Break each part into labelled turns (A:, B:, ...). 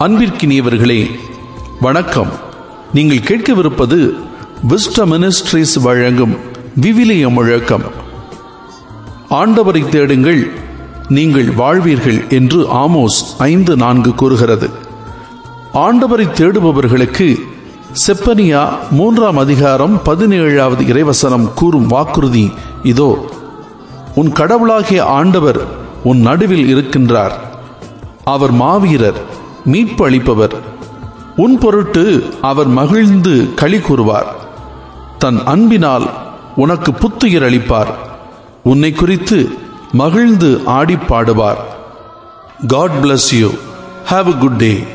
A: அன்பிற்கினியவர்களே வணக்கம் நீங்கள் கேட்கவிருப்பது விஸ்ட மினிஸ்ட்ரிஸ் வழங்கும் விவிலிய முழக்கம் ஆண்டவரை தேடுங்கள் நீங்கள் வாழ்வீர்கள் என்று ஆமோஸ் ஐந்து நான்கு கூறுகிறது ஆண்டவரை தேடுபவர்களுக்கு செப்பனியா மூன்றாம் அதிகாரம் பதினேழாவது இறைவசனம் கூறும் வாக்குறுதி இதோ உன் கடவுளாகிய ஆண்டவர் உன் நடுவில் இருக்கின்றார் அவர் மாவீரர் மீட்பு அளிப்பவர் உன் பொருட்டு அவர் மகிழ்ந்து களி கூறுவார் தன் அன்பினால் உனக்கு புத்துயிர் அளிப்பார் உன்னை குறித்து மகிழ்ந்து ஆடி பாடுவார் God bless you have a good day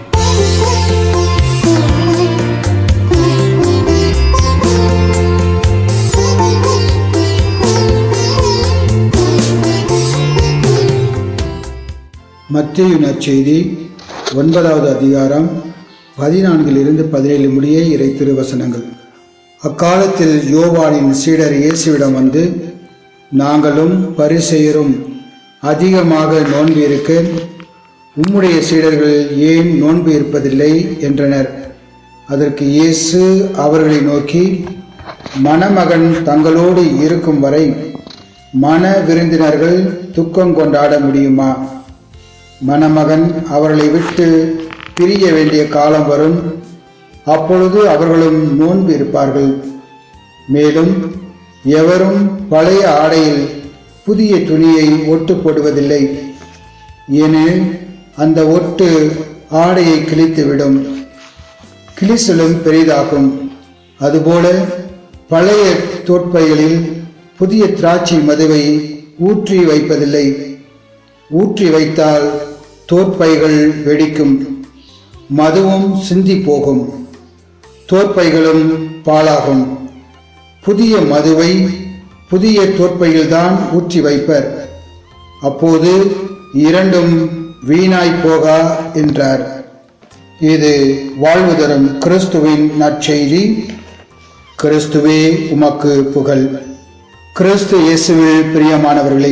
B: மத்திய நற்செய்தி ஒன்பதாவது அதிகாரம் பதினான்கிலிருந்து பதினேழு முடிய இறை திருவசனங்கள் அக்காலத்தில் யோவானின் சீடர் இயேசுவிடம் வந்து நாங்களும் பரிசெயரும் அதிகமாக நோன்பு இருக்க உம்முடைய சீடர்கள் ஏன் நோன்பு இருப்பதில்லை என்றனர் அதற்கு இயேசு அவர்களை நோக்கி மணமகன் தங்களோடு இருக்கும் வரை மன விருந்தினர்கள் துக்கம் கொண்டாட முடியுமா மணமகன் அவர்களை விட்டு பிரிய வேண்டிய காலம் வரும் அப்பொழுது அவர்களும் நோன்பு இருப்பார்கள் மேலும் எவரும் பழைய ஆடையில் புதிய துணியை ஒட்டு போடுவதில்லை ஏனெனில் அந்த ஒட்டு ஆடையை கிழித்துவிடும் கிழிசலும் பெரிதாகும் அதுபோல பழைய தோற்பைகளில் புதிய திராட்சை மதுவை ஊற்றி வைப்பதில்லை ஊற்றி வைத்தால் தோற்பைகள் வெடிக்கும் மதுவும் சிந்தி போகும் தோற்பைகளும் பாழாகும் புதிய மதுவை புதிய தோற்பையில்தான் ஊற்றி வைப்பர் அப்போது இரண்டும் வீணாய் போகா என்றார் இது வாழ்வு தரும் கிறிஸ்துவின் நற்செய்தி கிறிஸ்துவே உமக்கு புகழ் கிறிஸ்து இயேசுவில் பிரியமானவர்களே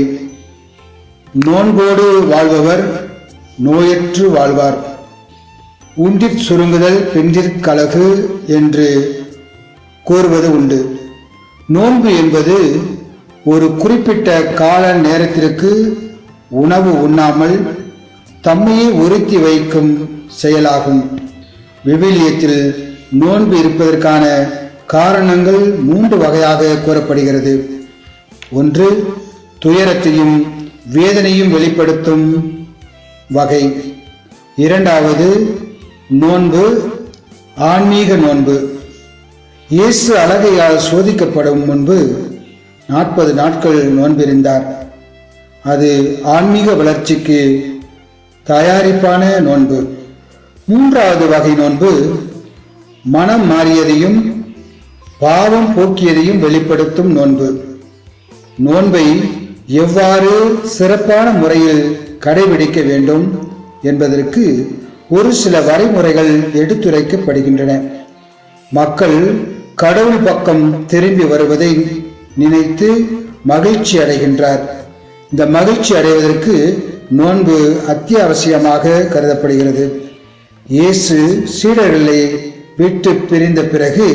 B: நோன்போடு வாழ்பவர் நோயற்று வாழ்வார் உண்டிற் சுருங்குதல் பெண்டிற் கலகு என்று கூறுவது உண்டு நோன்பு என்பது ஒரு குறிப்பிட்ட கால நேரத்திற்கு உணவு உண்ணாமல் தம்மையே உறுத்தி வைக்கும் செயலாகும் விவிலியத்தில் நோன்பு இருப்பதற்கான காரணங்கள் மூன்று வகையாக கூறப்படுகிறது ஒன்று துயரத்தையும் வேதனையும் வெளிப்படுத்தும் வகை இரண்டாவது நோன்பு ஆன்மீக நோன்பு இயேசு அழகையால் சோதிக்கப்படும் முன்பு நாற்பது நாட்கள் நோன்பிருந்தார் அது ஆன்மீக வளர்ச்சிக்கு தயாரிப்பான நோன்பு மூன்றாவது வகை நோன்பு மனம் மாறியதையும் பாவம் போக்கியதையும் வெளிப்படுத்தும் நோன்பு நோன்பை எவ்வாறு சிறப்பான முறையில் கடைபிடிக்க வேண்டும் என்பதற்கு ஒரு சில வரைமுறைகள் எடுத்துரைக்கப்படுகின்றன மக்கள் கடவுள் பக்கம் திரும்பி வருவதை நினைத்து மகிழ்ச்சி அடைகின்றார் இந்த மகிழ்ச்சி அடைவதற்கு நோன்பு அத்தியாவசியமாக கருதப்படுகிறது இயேசு சீடர்களை விட்டு பிரிந்த பிறகு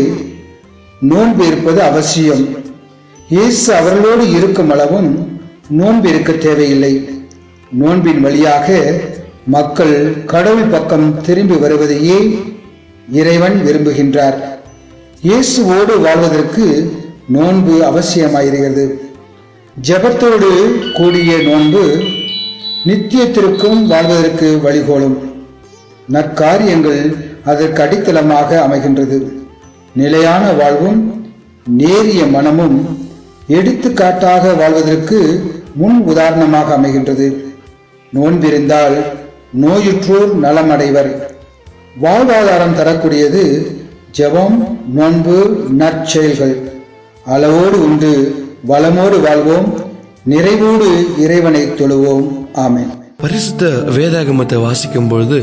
B: நோன்பு இருப்பது அவசியம் இயேசு அவர்களோடு இருக்கும் அளவும் நோன்பு இருக்க தேவையில்லை நோன்பின் வழியாக மக்கள் கடவுள் பக்கம் திரும்பி வருவதையே இறைவன் விரும்புகின்றார் இயேசுவோடு வாழ்வதற்கு நோன்பு அவசியமாயிருக்கிறது ஜெபத்தோடு கூடிய நோன்பு நித்தியத்திற்கும் வாழ்வதற்கு வழிகோலும் நற்காரியங்கள் அதற்கு அடித்தளமாக அமைகின்றது நிலையான வாழ்வும் நேரிய மனமும் எடுத்துக்காட்டாக வாழ்வதற்கு முன் உதாரணமாக அமைகின்றது நோன்பிருந்தால் நோயுற்றோர் நலமடைவர் வாழ்வாதாரம் தரக்கூடியது ஜெபம் நோன்பு நற்செயல்கள் அளவோடு உண்டு வளமோடு வாழ்வோம் நிறைவோடு இறைவனை தொழுவோம் ஆமென்
C: பரிசுத்த வேதாகமத்தை வாசிக்கும் பொழுது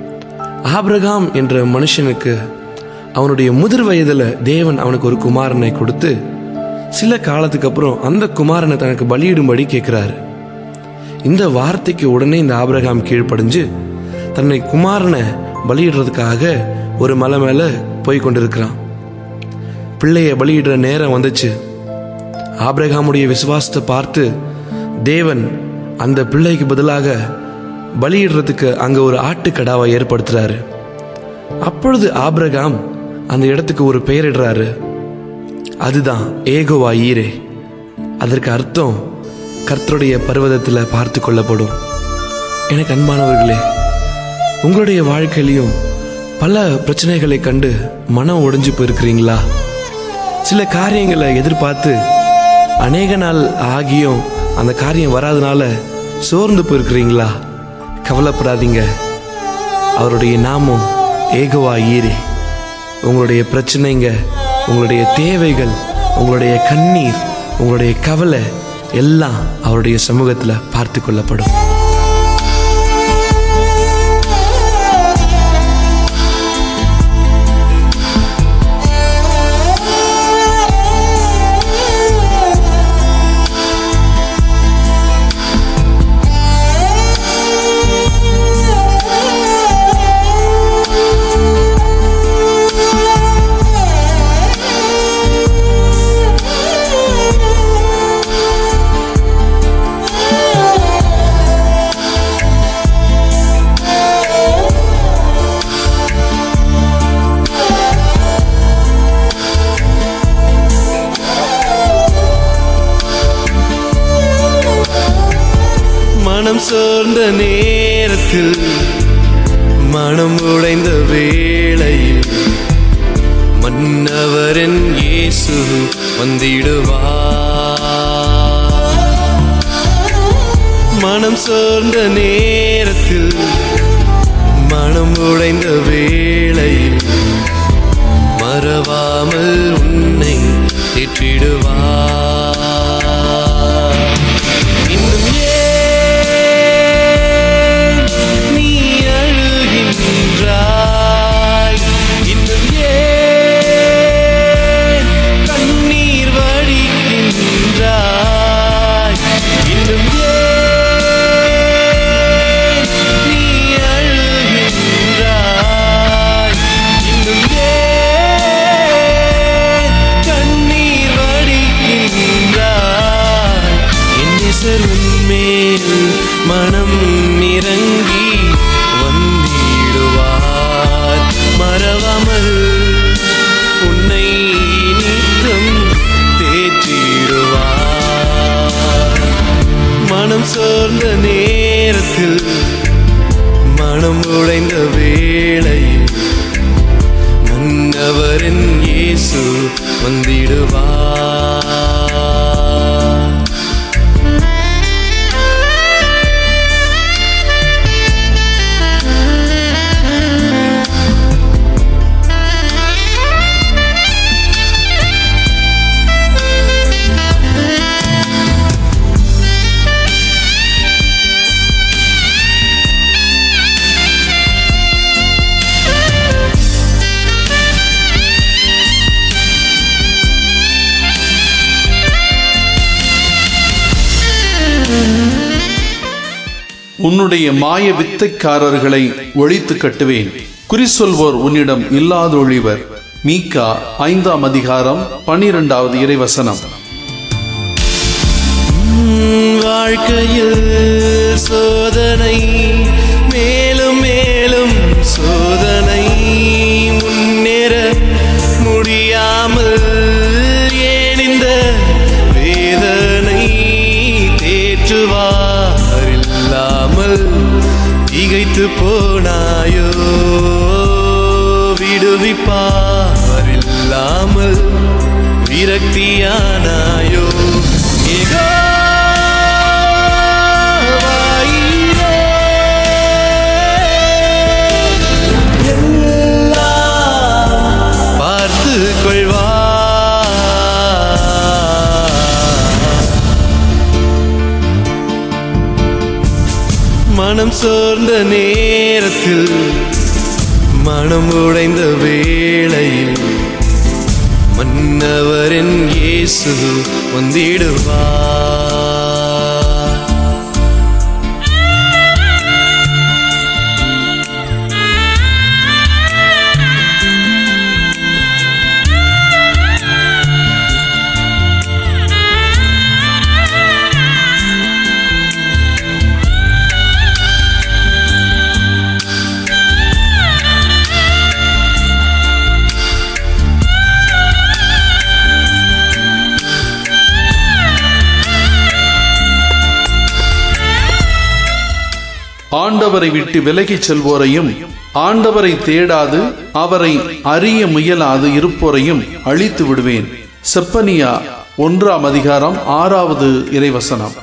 C: ஆபிரகாம் என்ற மனுஷனுக்கு அவனுடைய முதிர் வயதுல தேவன் அவனுக்கு ஒரு குமாரனை கொடுத்து சில காலத்துக்கு அப்புறம் அந்த குமாரனை தனக்கு பலியிடும்படி கேட்கிறாரு இந்த வார்த்தைக்கு உடனே இந்த ஆபிரகாம் கீழ்ப்படிஞ்சு தன்னை குமாரனை பலியிடுறதுக்காக ஒரு மலை மேலே போய் கொண்டிருக்கிறான் பிள்ளைய பலியிடுற நேரம் வந்துச்சு ஆபிரகாமுடைய விசுவாசத்தை பார்த்து தேவன் அந்த பிள்ளைக்கு பதிலாக பலியிடுறதுக்கு அங்க ஒரு ஆட்டுக்கடாவை ஏற்படுத்துறாரு அப்பொழுது ஆபிரகாம் அந்த இடத்துக்கு ஒரு பெயரிடுறாரு அதுதான் ஏகோவா ஈரே அதற்கு அர்த்தம் கர்த்தருடைய பர்வதத்தில் பார்த்து கொள்ளப்படும் எனக்கு அன்பானவர்களே உங்களுடைய வாழ்க்கையிலையும் பல பிரச்சனைகளை கண்டு மனம் உடைஞ்சு போயிருக்கிறீங்களா சில காரியங்களை எதிர்பார்த்து அநேக நாள் ஆகியும் அந்த காரியம் வராதனால சோர்ந்து போயிருக்கிறீங்களா கவலைப்படாதீங்க அவருடைய நாமம் ஏகவா ஈரே உங்களுடைய பிரச்சனைங்க உங்களுடைய தேவைகள் உங்களுடைய கண்ணீர் உங்களுடைய கவலை எல்லாம் அவருடைய சமூகத்தில் பார்த்து கொள்ளப்படும்
D: மனம் சோர்ந்த நேரத்தில் மனம் உடைந்த வேளையில் மன்னவரன் இயேசு வந்திடுவார் மனம் சோர்ந்த நேரத்தில் மனம் உடைந்த வேளையில் மறவாமல் உன்னை தேற்றிடுவார் இன்னும் ஏன் நீ அழுகின்றாய் இன்னும் ஏன் கண்ணீர் வடிக்கின்றாய் இன்னும் ஏன் நீ அழுகின்றாய் இன்னும் ஏன் கண்ணீர் வடிக்கின்றாய் என் நேசர் உன்மேல் மனம் இறங்கி வந்திடுவார் மறவாமல் உன்னை நித்தம் தேற்றிடுவார் மனம் சோர்ந்த நேரத்தில் மனம் உடைந்த வேளையில் மன்னவரின் இயேசு வந்திடுவார்
A: உன்னுடைய மாய வித்தைக்காரர்களை ஒழித்து கட்டுவேன் குறி சொல்வோர் உன்னிடம் இல்லாதொழிவர் மீகா ஐந்தாம் அதிகாரம் பன்னிரெண்டாவது இறைவசனம்
D: உம் வாழ்க்கையில் சோதனை மேலும் மேலும் சோதனை முன்னேற முடியாமல் ஏன் இந்த வேதனை தேற்றுவார் இல்லாமல் திகைத்து போனாயோ விடுவிப்பார் இல்லாமல் விரக்தியானாயோ ஏகோ பார்த்து கொள்வா மனம் சோர்ந்த நேரத்தில் மனம் உடைந்த வேளையில் மன்னவரின் இயேசு வந்திடுவார்
A: ஆண்டவரை விட்டு விலகிச் செல்வோரையும் ஆண்டவரை தேடாது அவரை அறிய முயலாது இருப்போரையும் அழித்து விடுவேன் செப்பனியா ஒன்றாம் அதிகாரம் ஆறாவது இறைவசனம்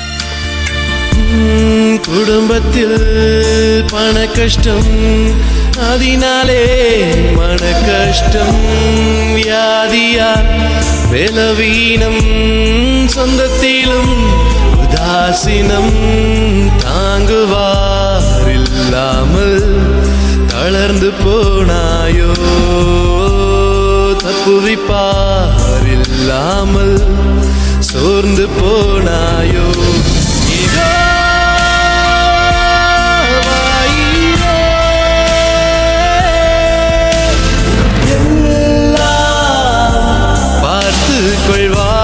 D: உம், குடும்பத்தில் பண கஷ்டம் அதனாலே மன கஷ்டம் வியாதியால் பலவீனம் சொந்தத்திலும் உதாசீனம் தாங்குவார் இல்லாமல் தளர்ந்து போனாயோ தப்புவிப்பார் இல்லாமல் சோர்ந்து போனாயோ யெகோவாயிரே, எல்லாம் பார்த்துக் கொள்வார்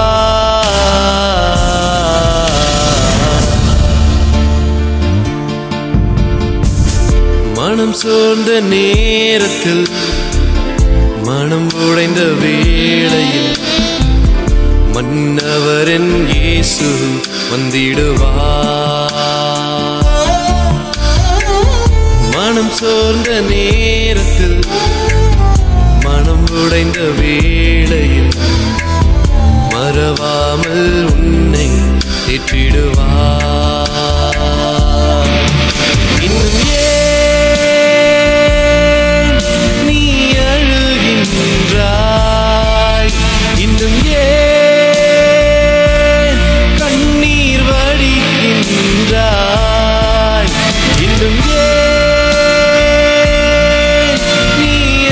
D: மனம் சோர்ந்த நேரத்தில் மனம் உடைந்த வேளையில் மன்னவரன் இயேசு வந்திடுவார் மனம் சோர்ந்த நேரத்தில் மனம் உடைந்த வேளையில் மறவாமல் உன்னை தேற்றிடுவார் இன்னும் ஏன் நீ அழுகின்றாய் இன்னும் ஏன் கண்ணீர் வடிக்கின்றாய் இன்னும் ஏன் நீ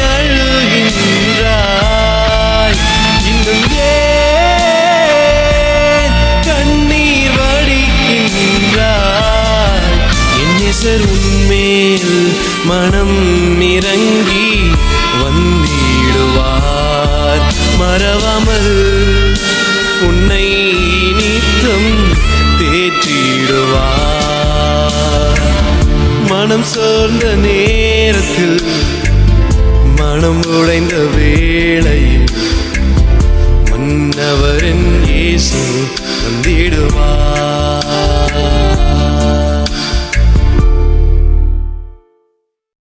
D: அழுகின்றாய் இன்னும் ஏன் கண்ணீர் வடிக்கின்றாய் என் நேசர் உன்மேல் மனம் இறங்கி வந்திடுவார் மறவாமல் உன்னை நித்தம் தேற்றிடுவார் மனம் சோர்ந்த நேரத்தில் மனம் உடைந்த வேளையில் மன்னவரின் இயேசு